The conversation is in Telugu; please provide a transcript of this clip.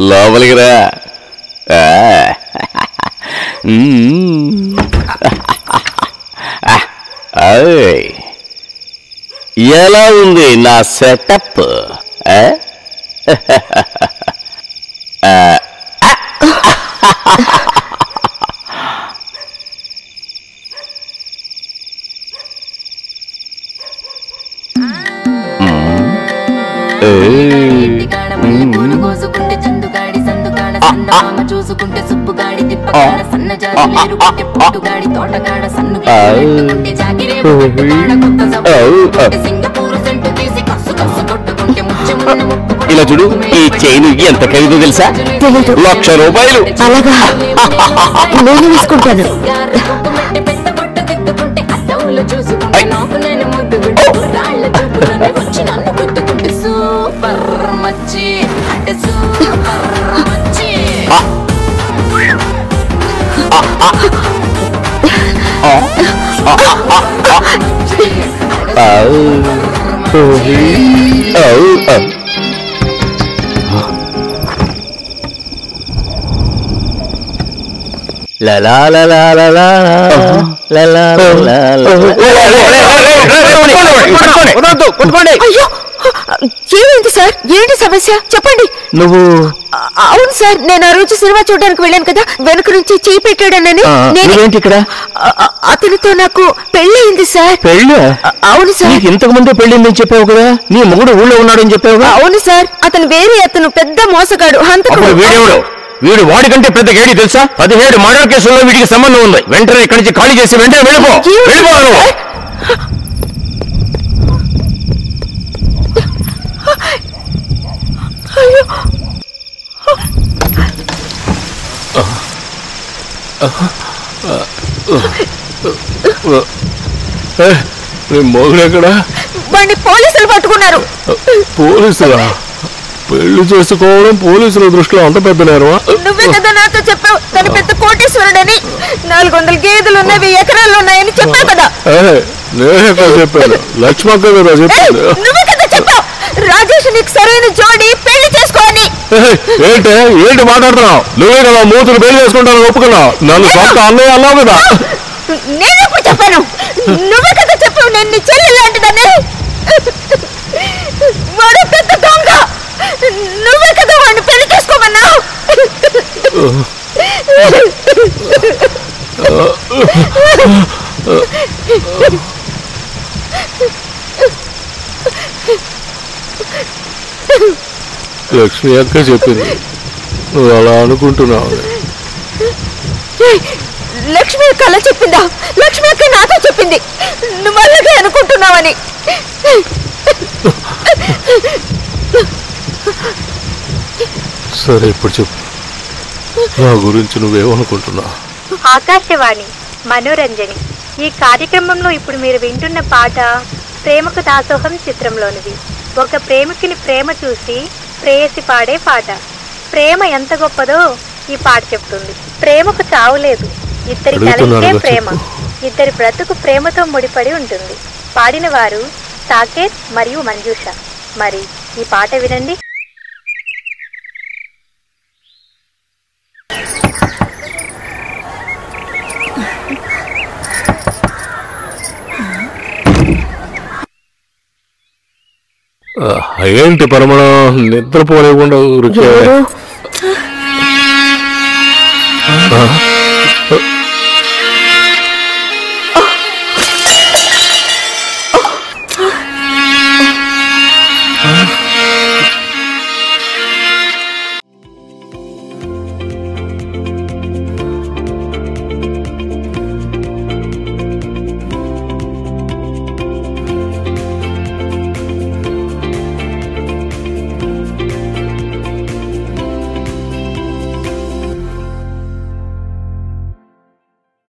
లోపలికి రా ఆ. మ్మ్. ఆయ్. ఎలా ఉంది నా సెటప్ ఆ? ఆ, ఇంటికాడ మల్లె పూలు కోసుకుంటే చందుగాడి సందుగాడ సందమామ చూసుకుంటే సుప్పుగాడి తిప్పగాడ సన్నజాజి లేరుకుంటే పుట్టుగాడి తోటగాడ సన్నుకుంటే జాగిరే పుట్టుగాడ కొత్త సబ్బు సింగపూర్ సెంటు తీసి కస్సు కస్సు కొట్టుకుంటే ముచ్చెమున్న ముక్కు ఇలా చూడు ఈ చైన్ ఎంత ఖరీదు తెలుసా తెలీదు. లక్ష రూపాయలు అలాగా నేను తీసుకుంటాను గారె కుప్పు మెట్టి పెట్ట బొట్ట దిద్దుకుంటే అద్దంలో చూసుకుంటే నాకు నేను ముద్దుకుంటే రాళ్ళ చూపులోనే వచ్చి నన్ను గుద్దుకుంటే సూపర్ మచ్చి అంటే సూపర్ మచ్చి La la la la la la la la la la అయ్యో ఏమైంది సార్ ఏంటి సమస్య చెప్పండి నువ్వు అ- అవును సార్ నేను ఆ రోజు సినిమా చూడడానికి వెళ్ళాను కదా వెనుక నుంచి చేయి పెట్టాడనని ఆ, నేను నువ్వేంటి ఇక్కడ అ- అ- అతనితో నాకు పెళ్ళయింది సార్ పెళ్ళి అ- అవును సార్ నీకు ఇంతకు ముందే పెళ్ళిందని చెప్పావు కదా నీ మొగుడు ఊళ్ళో ఉన్నాడని చెప్పావుగా అవును సార్ అతను వేరే అతను పెద్ద మోసగాడు అప్పుడు హంతకుడు వీడెవడు వీడు వాడికంటే పెద్ద గేడి తెలుసా పదిహేడు మర్డర్ కేసుల్లో వీడికి సంబంధం ఉంది వెంటనే ఇక్కడి నుంచి ఖాళీ చేసి వెంటనే వెళ్ళిపో ఏమిటి వెళ్ళిపో నువ్వు. సార్? అయ్యో నీ మొగుడు ఎక్కడ వాడిని పోలీసులు పట్టుకున్నారు పోలీసులా పెళ్లి చేసుకోవడం పోలీసుల దృష్టిలో అంత పెద్ద నేరమా నువ్వే కదా నాతో చెప్పావు తన పెద్ద కోటేశ్వరుడని నాలుగు వందల గేదెలు ఉన్నాయి వెయ్యి ఎకరాలు ఉన్నాయని చెప్పావు కదా ఏయ్, నేనే కదా చెప్పాను లక్ష్మక్క కదా ఏయ్, చెప్పాను నువ్వే కదా చెప్పావు రాజేష్ నీకు సరైన జోడి పెళ్లి చేసుకోని ఏయ్, ఏంటి ఏంటి మాట్లాడుతున్నావు నువ్వే కదా మూతులు పెళ్లి చేసుకుంటాను ఒప్పుకున్నావు నన్ను సొంత అన్నయ్య అన్నావు కదా నేనెప్పుడు చెప్పాను నువ్వే కదా చెప్పావు నేను నీ చెల్లి లాంటిదని వాడు పెద్ద దొంగ నువ్వే కదా వాడిని పెళ్లి చేసుకోమన్నావు లక్ష్మి అక్క చెప్పింది నువ్వు అలా అనుకుంటున్నావు ఏయ్, లక్ష్మి అక్క అలా చెప్పిందా లక్ష్మి అక్క నాతో చెప్పింది నువ్వు అలాగే అనుకుంటున్నావని సరే ఇప్పుడు చెప్పు నా గురించి నువ్వేమనుకుంటున్నావు ఆకాశవాణి మనోరంజని ఈ కార్యక్రమంలో ఇప్పుడు మీరు వింటున్న పాట ప్రేమకు దాసోహం చిత్రంలోనిది ఒక ప్రేమికుని ప్రేమ చూసి ప్రేయసి పాడే పాట ప్రేమ ఎంత గొప్పదో ఈ పాట చెప్తుంది ప్రేమకు చావు లేదు ఇద్దరి అడుగుతున్నానుగా కలిసే ప్రేమ చెప్పు. ఇద్దరి బ్రతుకు ప్రేమతో ముడిపడి ఉంటుంది పాడిన వారు సాకేత్ మరియు మంజూష మరి ఈ పాట వినండి ఆ, ఏంటి పరమణం నిద్రపోలేకుండా ఊరికే ఎవరు ఆ?